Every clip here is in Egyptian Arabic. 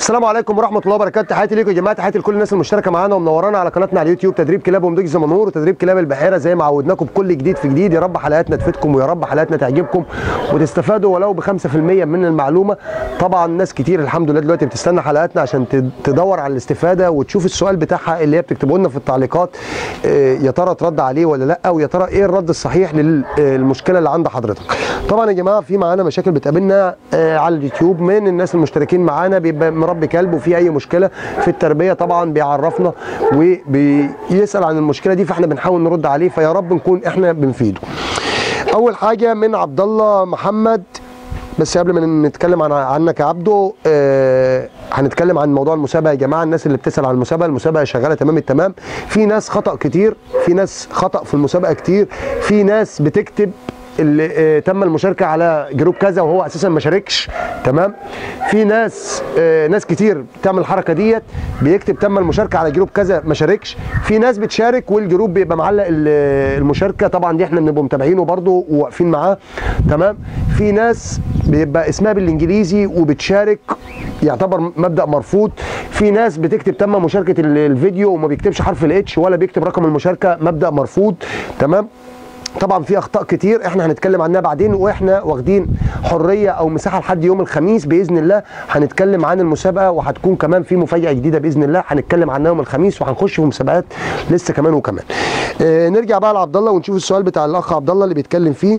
السلام عليكم ورحمه الله وبركاته تحياتي ليكم يا جماعه تحياتي لكل الناس المشتركه معانا ومنورانا على قناتنا على اليوتيوب تدريب كلاب ومديج زمنور وتدريب كلاب البحيره زي ما عودناكم بكل جديد في جديد يا رب حلقاتنا تفيدكم ويا رب حلقاتنا تعجبكم وتستفادوا ولو ب 5% من المعلومه طبعا ناس كتير الحمد لله دلوقتي بتستنى حلقاتنا عشان تد- تدور على الاستفاده وتشوف السؤال بتاعها اللي هي بتكتبه لنا في التعليقات آه، يا ترى ترد عليه ولا لا ويا ترى ايه الرد الصحيح للمشكله اللي عند حضرتك طبعا يا جماعه في معانا مشاكل بتقابلنا آه، على اليوتيوب من الناس المشتركين معانا بيبقى مربي كلب وفي اي مشكله في التربيه طبعا بيعرفنا وبيسال عن المشكله دي فاحنا بنحاول نرد عليه فيا رب نكون احنا بنفيده اول حاجه من عبد الله محمد بس قبل ما نتكلم عن عنك يا عبده آه هنتكلم عن موضوع المسابقه يا جماعه الناس اللي بتسال عن المسابقه المسابقه شغاله تمام التمام في ناس خطا كتير في ناس خطا في المسابقه كتير في ناس بتكتب اللي آه تم المشاركه على جروب كذا وهو اساسا ما شاركش تمام في ناس آه ناس كتير بتعمل الحركه ديت بيكتب تم المشاركه على جروب كذا ما شاركش في ناس بتشارك والجروب بيبقى معلق ال- المشاركه طبعا دي احنا بنبقى متابعينه برده وواقفين معاه تمام في ناس بيبقى اسمها بالانجليزي وبتشارك يعتبر مبدا مرفوض في ناس بتكتب تم مشاركه ال- الفيديو وما بيكتبش حرف الاتش ولا بيكتب رقم المشاركه مبدا مرفوض تمام طبعا في اخطاء كتير احنا هنتكلم عنها بعدين واحنا واخدين حريه او مساحه لحد يوم الخميس باذن الله هنتكلم عن المسابقه وهتكون كمان في مفاجاه جديده باذن الله هنتكلم عنها يوم الخميس وهنخش في مسابقات لسه كمان وكمان اه نرجع بقى لعبد الله ونشوف السؤال بتاع الاخ عبد الله اللي بيتكلم فيه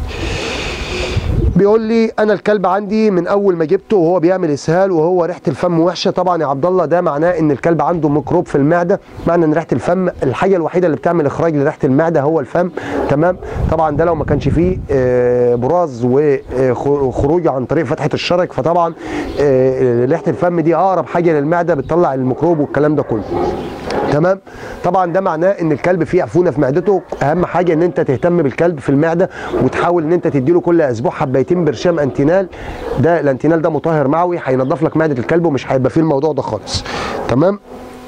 بيقول لي انا الكلب عندي من اول ما جبته وهو بيعمل اسهال وهو ريحه الفم وحشه طبعا يا عبد الله ده معناه ان الكلب عنده ميكروب في المعده معنى ان ريحه الفم الحاجه الوحيده اللي بتعمل اخراج لريحه المعده هو الفم تمام طبعا ده لو ما كانش فيه آه، براز وخروج عن طريق فتحه الشرج فطبعا آه، ريحه الفم دي اقرب حاجه للمعده بتطلع الميكروب والكلام ده كله تمام طبعا ده معناه ان الكلب فيه عفونه في معدته اهم حاجه ان انت تهتم بالكلب في المعده وتحاول ان انت تديله كل اسبوع حبايتين برشام انتينال ده الانتينال ده مطهر معوي هينضف لك معده الكلب ومش هيبقى فيه الموضوع ده خالص تمام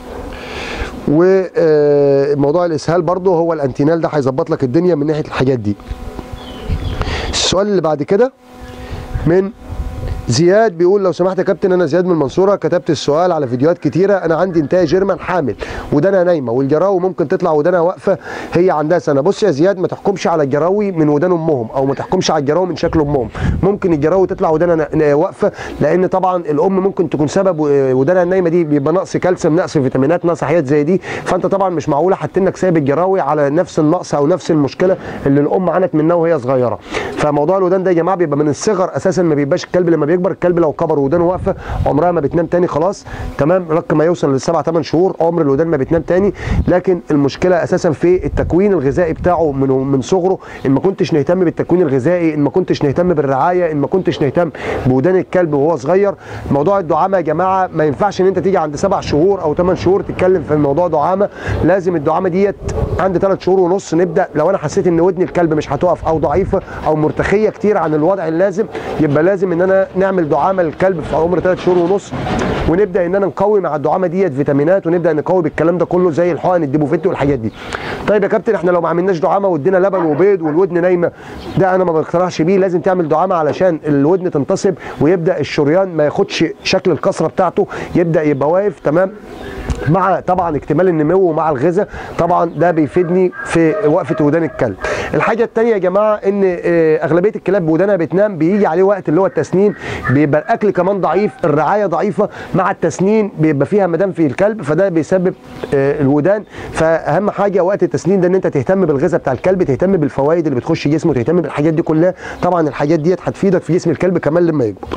وموضوع الاسهال برضه هو الانتينال ده هيظبط لك الدنيا من ناحيه الحاجات دي السؤال اللي بعد كده من زياد بيقول لو سمحت يا كابتن انا زياد من المنصوره كتبت السؤال على فيديوهات كتيره انا عندي انتاج جيرمان حامل ودانها نايمه والجراوي ممكن تطلع ودانها واقفه هي عندها سنه بص يا زياد ما تحكمش على الجراوي من ودان امهم او ما تحكمش على الجراوي من شكل امهم ممكن الجراوي تطلع ودانها ن- ن- واقفه لان طبعا الام ممكن تكون سبب و- ودانها النايمه دي بيبقى نقص كالسيوم نقص فيتامينات نقص حاجات زي دي فانت طبعا مش معقوله حاطينك سايب الجراوي على نفس النقص او نفس المشكله اللي الام عانت منها وهي صغيره فموضوع الودان ده يا جماعه بيبقى من الصغر اساسا ما بيبقاش الكلب لما بيكبر الكلب لو كبر ودانه واقفه عمرها ما بتنام تاني خلاص تمام لك ما يوصل للسبع ثمان شهور عمر الودان ما بتنام تاني لكن المشكله اساسا في التكوين الغذائي بتاعه من من صغره ان ما كنتش نهتم بالتكوين الغذائي ان ما كنتش نهتم بالرعايه ان ما كنتش نهتم بودان الكلب وهو صغير موضوع الدعامه يا جماعه ما ينفعش ان انت تيجي عند سبع شهور او ثمان شهور تتكلم في موضوع دعامه لازم الدعامه ديت عند ثلاث شهور ونص نبدا لو انا حسيت ان ودن الكلب مش هتقف او ضعيفه او مرتخيه كتير عن الوضع اللازم يبقى لازم ان انا نعمل دعامه للكلب في عمر ثلاث شهور ونص ونبدا ان انا نقوي مع الدعامه ديت فيتامينات ونبدا نقوي بالكلام ده كله زي الحقن الديبوفيت والحاجات دي طيب يا كابتن احنا لو ما عملناش دعامه وادينا لبن وبيض والودن نايمه ده انا ما بقتنعش بيه لازم تعمل دعامه علشان الودن تنتصب ويبدا الشريان ما ياخدش شكل الكسره بتاعته يبدا يبقى واقف تمام مع طبعا اكتمال النمو ومع الغذاء طبعا ده بيفيدني في وقفه ودان الكلب الحاجه الثانيه يا جماعه ان آه، اغلبيه الكلاب بودانها بتنام بيجي عليه وقت اللي هو التسنين بيبقى الاكل كمان ضعيف الرعايه ضعيفه مع التسنين بيبقى فيها مدام في الكلب فده بيسبب آه، الودان فاهم حاجه وقت التسنين ده ان انت تهتم بالغذاء بتاع الكلب تهتم بالفوائد اللي بتخش جسمه تهتم بالحاجات دي كلها طبعا الحاجات ديت هتفيدك في جسم الكلب كمان لما يكبر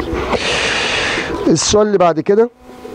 السؤال اللي بعد كده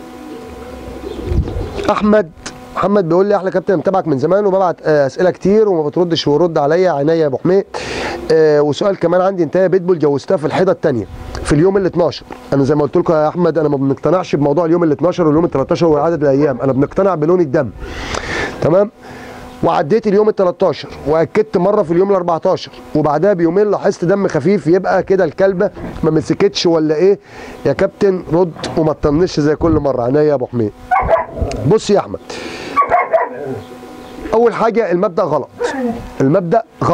احمد محمد بيقول لي احلى كابتن متابعك من زمان وببعت آه، اسئله كتير وما بتردش ورد عليا عينيا يا ابو حميد آه، وسؤال كمان عندي انت يا بيتبول جوزتها في الحيطه الثانيه في اليوم ال 12 انا زي ما قلت لكم يا احمد انا ما بنقتنعش بموضوع اليوم ال 12 واليوم ال 13 وعدد الايام انا بنقتنع بلون الدم تمام وعديت اليوم ال 13 واكدت مره في اليوم ال 14 وبعدها بيومين لاحظت دم خفيف يبقى كده الكلبه ما مسكتش ولا ايه يا كابتن رد وما تطنش زي كل مره عينيا يا ابو حميد بص يا احمد اول حاجه المبدا غلط المبدا غلط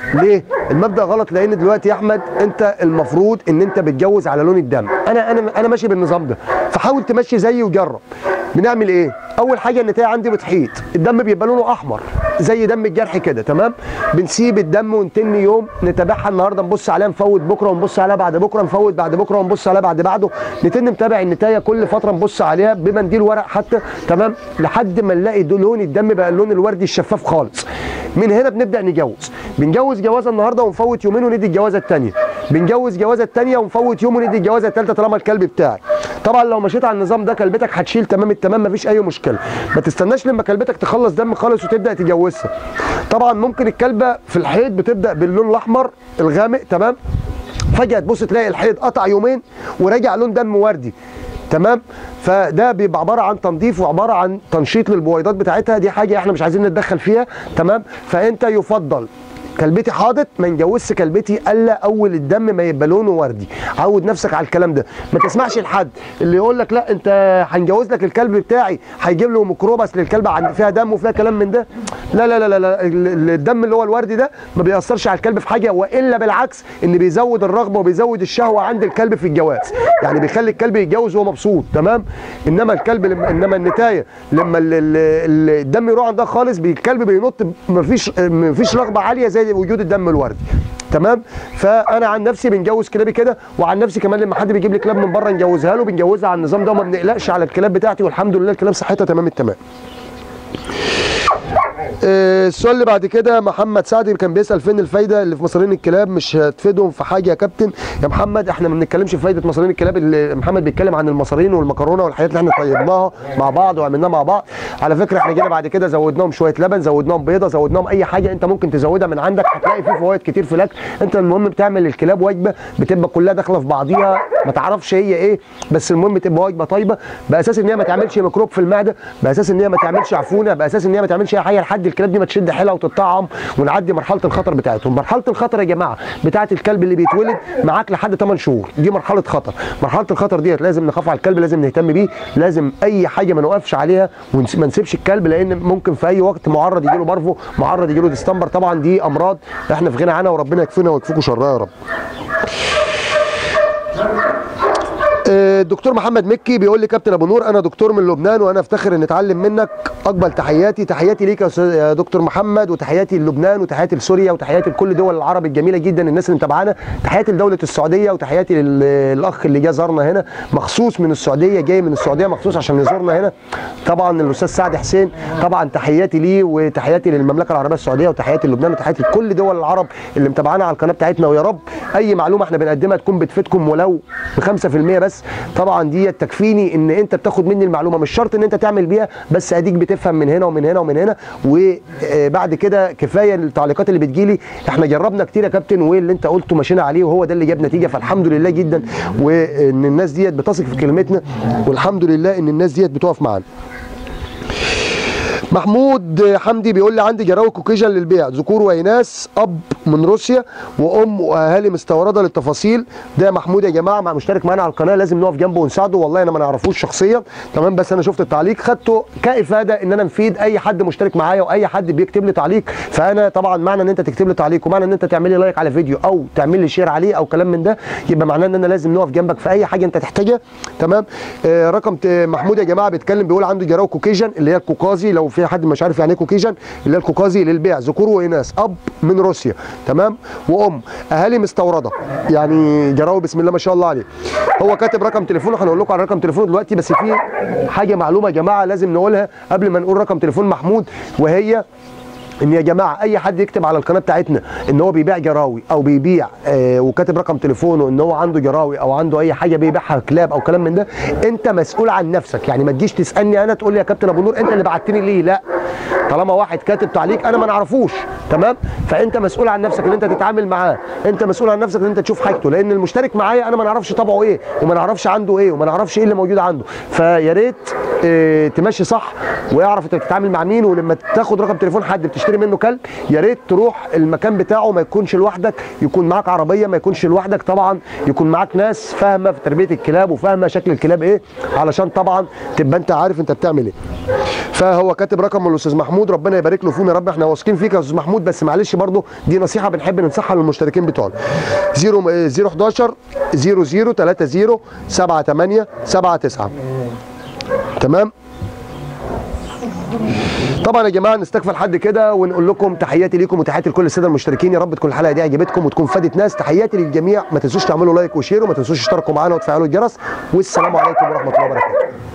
ليه المبدا غلط لان دلوقتي يا احمد انت المفروض ان انت بتجوز على لون الدم انا انا انا ماشي بالنظام ده فحاول تمشي زيي وجرب بنعمل ايه اول حاجه النتايه عندي بتحيط الدم بيبقى لونه احمر زي دم الجرح كده تمام بنسيب الدم ونتني يوم نتابعها النهارده نبص عليها نفوت بكره ونبص عليها بعد بكره نفوت بعد بكره ونبص عليها بعد بعده نتن نتابع النتايه كل فتره نبص عليها بمنديل ورق حتى تمام لحد ما نلاقي دو- لون الدم بقى اللون الوردي الشفاف خالص من هنا بنبدا نجوز بنجوز جوازه النهارده ونفوت يومين وندي الجوازه الثانيه بنجوز جوازه الثانيه ونفوت يوم وندي الجوازه الثالثه طالما الكلب بتاعي طبعا لو مشيت على النظام ده كلبتك هتشيل تمام التمام مفيش اي مشكله ما تستناش لما كلبتك تخلص دم خالص وتبدا تجوزها طبعا ممكن الكلبه في الحيض بتبدا باللون الاحمر الغامق تمام فجاه تبص تلاقي الحيض قطع يومين وراجع لون دم وردي تمام فده بيبقى عباره عن تنظيف وعباره عن تنشيط للبويضات بتاعتها دي حاجه احنا مش عايزين نتدخل فيها تمام فانت يفضل كلبتي حاضت ما نجوزش كلبتي الا اول الدم ما يبقى لونه وردي عود نفسك على الكلام ده ما تسمعش لحد اللي يقول لك لا انت هنجوز لك الكلب بتاعي هيجيب له ميكروبس للكلب عند فيها دم وفيها كلام من ده لا لا لا لا, لا ال- الدم اللي هو الوردي ده ما بيأثرش على الكلب في حاجه والا بالعكس ان بيزود الرغبه وبيزود الشهوه عند الكلب في الجواز يعني بيخلي الكلب يتجوز وهو مبسوط تمام انما الكلب لما انما النتايه لما ال- ال- ال- الدم يروح عندها خالص بي- الكلب بينط مفيش مفيش رغبه عاليه زي وجود الدم الوردي تمام فانا عن نفسي بنجوز كلابي كده وعن نفسي كمان لما حد بيجيب لي كلاب من بره نجوزها له بنجوزها على النظام ده وما بنقلقش على الكلاب بتاعتي والحمد لله الكلاب صحتها تمام التمام آه، السؤال اللي بعد كده محمد سعد كان بيسال فين الفايده اللي في مصارين الكلاب مش هتفيدهم في حاجه يا كابتن يا محمد احنا ما بنتكلمش في فايده مصارين الكلاب اللي محمد بيتكلم عن المصارين والمكرونه والحاجات اللي احنا طيبناها مع بعض وعملناها مع بعض على فكره احنا جينا بعد كده زودناهم شويه لبن زودناهم بيضه زودناهم اي حاجه انت ممكن تزودها من عندك هتلاقي فيه فوائد كتير في الاكل انت المهم بتعمل للكلاب وجبه بتبقى كلها داخله في بعضيها ما تعرفش هي ايه بس المهم تبقى وجبه طيبه باساس ان هي ما تعملش ميكروب في المعده باساس ان هي ما تعملش عفونه باساس ان هي ما تعملش اي حاجه لحد الكلاب دي ما تشد حيلها وتطعم ونعدي مرحله الخطر بتاعتهم مرحله الخطر يا جماعه بتاعه الكلب اللي بيتولد معاك لحد 8 شهور دي مرحله خطر مرحله الخطر ديت لازم نخاف على الكلب لازم نهتم بيه لازم اي حاجه ما نوقفش عليها وما نسيبش الكلب لان ممكن في اي وقت معرض يجي له بارفو معرض يجي له ديستمبر طبعا دي امراض احنا في غنى عنها وربنا يكفينا ويكفيكم شرها يا رب آه، الدكتور محمد مكي بيقول لي كابتن ابو نور انا دكتور من لبنان وانا افتخر ان اتعلم منك اقبل تحياتي تحياتي ليك يا أستاذ- يا دكتور محمد وتحياتي للبنان وتحياتي لسوريا وتحياتي لكل دول العرب الجميله جدا الناس اللي متابعانا تحياتي لدوله السعوديه وتحياتي للاخ اللي جه زارنا هنا مخصوص من السعوديه جاي من السعوديه مخصوص عشان يزورنا هنا طبعا الاستاذ سعد حسين طبعا تحياتي ليه وتحياتي للمملكه العربيه السعوديه وتحياتي للبنان وتحياتي لكل دول العرب اللي متابعانا على القناه بتاعتنا ويا رب اي معلومه احنا بنقدمها تكون بتفيدكم ولو ب 5% بس طبعا دي تكفيني ان انت بتاخد مني المعلومه مش شرط ان انت تعمل بيها بس اديك بتفهم من هنا ومن هنا ومن هنا وبعد كده كفايه التعليقات اللي بتجيلي احنا جربنا كتير يا كابتن واللي انت قلته مشينا عليه وهو ده اللي جاب نتيجه فالحمد لله جدا وان الناس ديت بتثق في كلمتنا والحمد لله ان الناس ديت بتقف معانا محمود حمدي بيقول لي عندي جراوي كوكيجن للبيع ذكور واناث اب من روسيا وام واهالي مستورده للتفاصيل ده محمود يا جماعه مع مشترك معانا على القناه لازم نقف جنبه ونساعده والله انا ما نعرفوش شخصيا تمام بس انا شفت التعليق خدته كافاده ان انا نفيد اي حد مشترك معايا واي حد بيكتب لي تعليق فانا طبعا معنى ان انت تكتب لي تعليق ومعنى ان انت تعمل لي لايك على فيديو او تعمل لي شير عليه او كلام من ده يبقى معناه ان انا لازم نقف جنبك في اي حاجه انت تحتاجها تمام آه رقم ت- محمود يا جماعه بيتكلم بيقول عنده جراوي كوكيجن اللي هي الكوكازي لو في حد مش عارف يعني ايه كوكيجن اللي هي الكوكازي للبيع ذكور واناث اب من روسيا تمام وام اهالي مستورده يعني جراوي بسم الله ما شاء الله عليه هو كاتب رقم تليفونه هنقول لكم على رقم تليفونه دلوقتي بس في حاجه معلومه يا جماعه لازم نقولها قبل ما نقول رقم تليفون محمود وهي ان يا جماعه اي حد يكتب على القناه بتاعتنا ان هو بيبيع جراوي او بيبيع آه وكاتب رقم تليفونه ان هو عنده جراوي او عنده اي حاجه بيبيعها كلاب او كلام من ده انت مسؤول عن نفسك يعني ما تجيش تسالني انا تقول لي يا كابتن ابو نور انت اللي بعتني ليه لا طالما واحد كاتب تعليق انا ما نعرفوش تمام فانت مسؤول عن نفسك ان انت تتعامل معاه انت مسؤول عن نفسك ان انت تشوف حاجته لان المشترك معايا انا ما نعرفش طبعه ايه وما نعرفش عنده ايه وما نعرفش ايه اللي موجود عنده فيا ريت اه تمشي صح واعرف انت بتتعامل مع مين ولما تاخد رقم تليفون حد بتشتري منه كلب يا ريت تروح المكان بتاعه ما يكونش لوحدك يكون معاك عربيه ما يكونش لوحدك طبعا يكون معاك ناس فاهمه في تربيه الكلاب وفاهمه شكل الكلاب ايه علشان طبعا تبقى انت عارف انت بتعمل ايه فهو كاتب رقم الاستاذ محمود ربنا يبارك له فيهم يا رب احنا واثقين فيك يا استاذ محمود بس معلش برضه دي نصيحه بنحب ننصحها للمشتركين بتوعنا 0 011 00 30 78 79 تمام طبعا يا جماعه نستكفى لحد كده ونقول لكم تحياتي ليكم وتحياتي لكل الساده المشتركين يا رب تكون الحلقه دي عجبتكم وتكون فادت ناس تحياتي للجميع ما تنسوش تعملوا لايك وشير وما تنسوش تشتركوا معانا وتفعلوا الجرس والسلام عليكم ورحمه الله وبركاته